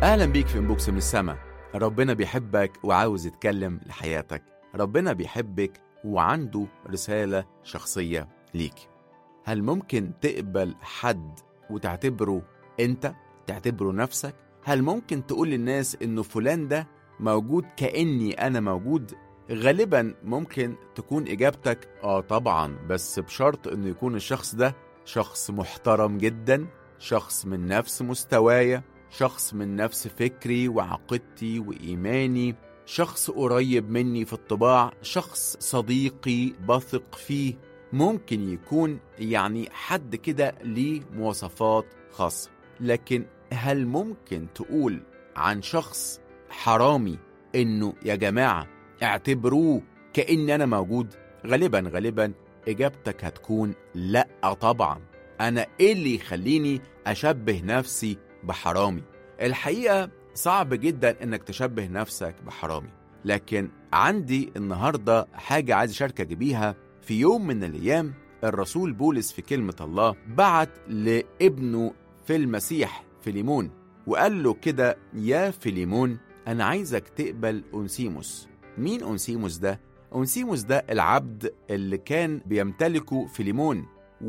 أهلا بيك في انبوكس من السما ربنا بيحبك وعاوز يتكلم لحياتك ربنا بيحبك وعنده رسالة شخصية ليك هل ممكن تقبل حد وتعتبره أنت؟ تعتبره نفسك؟ هل ممكن تقول للناس إنه فلان ده موجود كأني أنا موجود؟ غالبا ممكن تكون إجابتك آه طبعا بس بشرط إنه يكون الشخص ده شخص محترم جدا شخص من نفس مستوايا شخص من نفس فكري وعقيدتي وإيماني شخص قريب مني في الطباع شخص صديقي بثق فيه ممكن يكون يعني حد كده ليه مواصفات خاصة لكن هل ممكن تقول عن شخص حرامي انه يا جماعة اعتبروه كأن انا موجود غالبا غالبا اجابتك هتكون لا طبعا انا ايه اللي يخليني اشبه نفسي بحرامي الحقيقة صعب جدا انك تشبه نفسك بحرامي لكن عندي النهاردة حاجة عايز اشاركك بيها في يوم من الايام الرسول بولس في كلمة الله بعت لابنه في المسيح فيليمون وقال له كده يا فيليمون انا عايزك تقبل أنسيموس مين أنسيموس ده؟ أنسيموس ده العبد اللي كان بيمتلكه فيليمون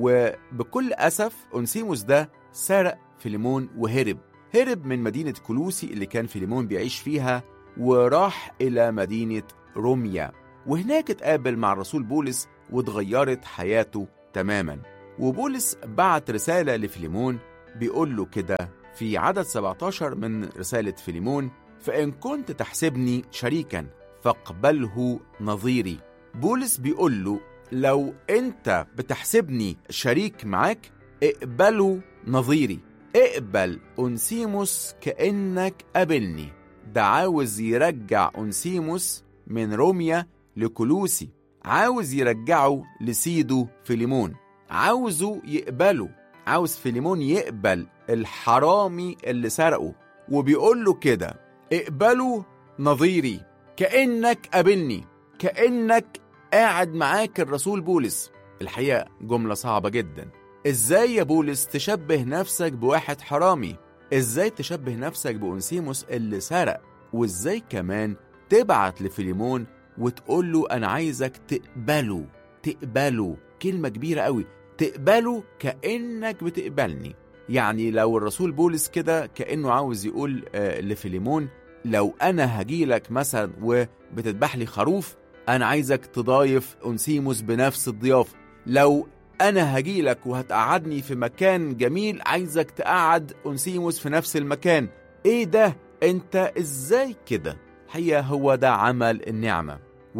وبكل أسف أنسيموس ده سرق فيليمون وهرب هرب من مدينة كلوسي اللي كان فيليمون بيعيش فيها وراح إلى مدينة روميا وهناك اتقابل مع الرسول بولس واتغيرت حياته تماما وبولس بعت رسالة لفيليمون بيقول له كده في عدد 17 من رسالة فيليمون فإن كنت تحسبني شريكا فاقبله نظيري بولس بيقول له لو انت بتحسبني شريك معاك اقبله نظيري اقبل أنسيموس كأنك قابلني ده عاوز يرجع أنسيموس من روميا لكلوسي عاوز يرجعه لسيده فيليمون عاوزه يقبله عاوز فيليمون يقبل الحرامي اللي سرقه وبيقول له كده اقبله نظيري كأنك قابلني كأنك قاعد معاك الرسول بولس الحقيقة جملة صعبة جدا ازاي يا بولس تشبه نفسك بواحد حرامي ازاي تشبه نفسك بأنسيموس اللي سرق وازاي كمان تبعت لفيليمون وتقول له انا عايزك تقبله تقبله كلمة كبيرة قوي تقبله كأنك بتقبلني يعني لو الرسول بولس كده كأنه عاوز يقول آه لفيليمون لو انا هجيلك مثلا وبتذبح لي خروف انا عايزك تضايف انسيموس بنفس الضيافه لو انا هجيلك وهتقعدني في مكان جميل عايزك تقعد انسيموس في نفس المكان ايه ده انت ازاي كده هي هو ده عمل النعمه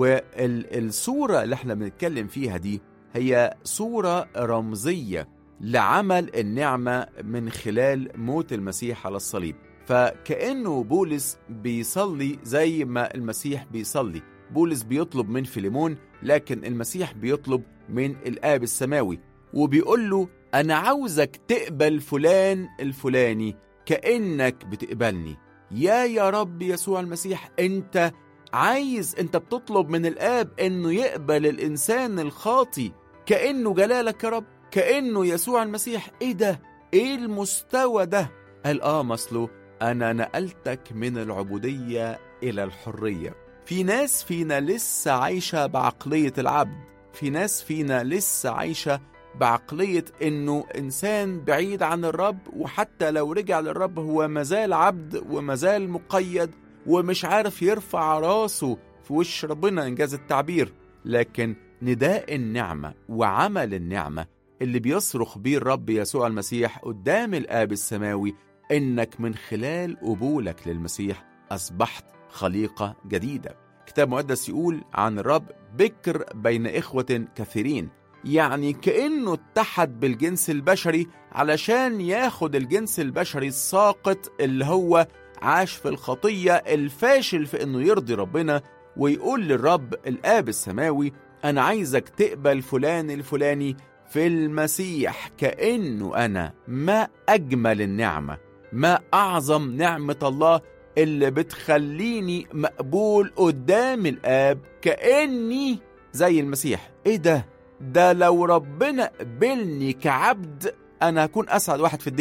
والصوره اللي احنا بنتكلم فيها دي هي صوره رمزيه لعمل النعمه من خلال موت المسيح على الصليب فكانه بولس بيصلي زي ما المسيح بيصلي بولس بيطلب من فيليمون لكن المسيح بيطلب من الآب السماوي وبيقول له أنا عاوزك تقبل فلان الفلاني كأنك بتقبلني يا يا رب يسوع المسيح أنت عايز أنت بتطلب من الآب أنه يقبل الإنسان الخاطي كأنه جلالك يا رب كأنه يسوع المسيح إيه ده؟ إيه المستوى ده؟ قال آه مصله أنا نقلتك من العبودية إلى الحرية في ناس فينا لسه عايشة بعقلية العبد في ناس فينا لسه عايشة بعقلية إنه إنسان بعيد عن الرب وحتى لو رجع للرب هو مازال عبد ومازال مقيد ومش عارف يرفع راسه في وش ربنا إنجاز التعبير لكن نداء النعمة وعمل النعمة اللي بيصرخ بيه الرب يسوع المسيح قدام الآب السماوي إنك من خلال قبولك للمسيح أصبحت خليقة جديدة كتاب مقدس يقول عن الرب بكر بين إخوة كثيرين يعني كأنه اتحد بالجنس البشري علشان ياخد الجنس البشري الساقط اللي هو عاش في الخطية الفاشل في إنه يرضي ربنا ويقول للرب الآب السماوي أنا عايزك تقبل فلان الفلاني في المسيح كأنه أنا ما أجمل النعمة ما أعظم نعمة الله اللي بتخليني مقبول قدام الآب كأني زي المسيح إيه ده؟ ده لو ربنا قبلني كعبد أنا هكون أسعد واحد في الدنيا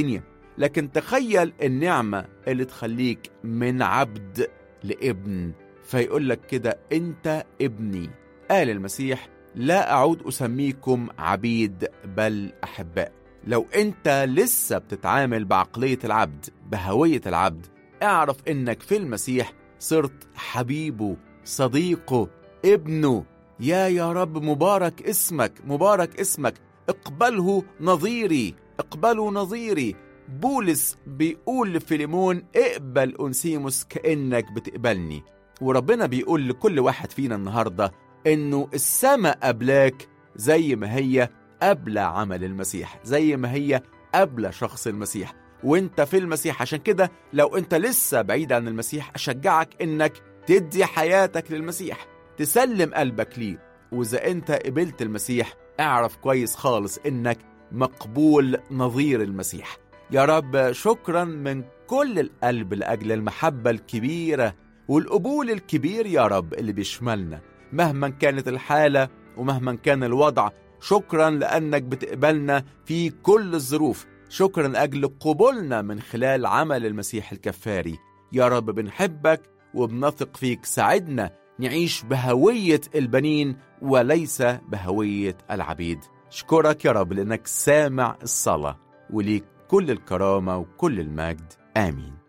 لكن تخيل النعمة اللي تخليك من عبد لابن فيقول لك كده انت ابني قال المسيح لا اعود اسميكم عبيد بل احباء لو انت لسه بتتعامل بعقلية العبد بهوية العبد اعرف انك في المسيح صرت حبيبه صديقه ابنه يا يا رب مبارك اسمك مبارك اسمك اقبله نظيري اقبله نظيري بولس بيقول لفيليمون اقبل أنسيموس كأنك بتقبلني وربنا بيقول لكل واحد فينا النهاردة إنه السماء قبلاك زي ما هي قبل عمل المسيح زي ما هي قبل شخص المسيح وانت في المسيح عشان كده لو انت لسه بعيد عن المسيح اشجعك انك تدي حياتك للمسيح تسلم قلبك ليه واذا انت قبلت المسيح اعرف كويس خالص انك مقبول نظير المسيح يا رب شكرا من كل القلب لاجل المحبه الكبيره والقبول الكبير يا رب اللي بيشملنا مهما كانت الحاله ومهما كان الوضع شكرا لانك بتقبلنا في كل الظروف شكرا لاجل قبولنا من خلال عمل المسيح الكفاري يا رب بنحبك وبنثق فيك ساعدنا نعيش بهويه البنين وليس بهويه العبيد اشكرك يا رب لانك سامع الصلاه وليك كل الكرامه وكل المجد امين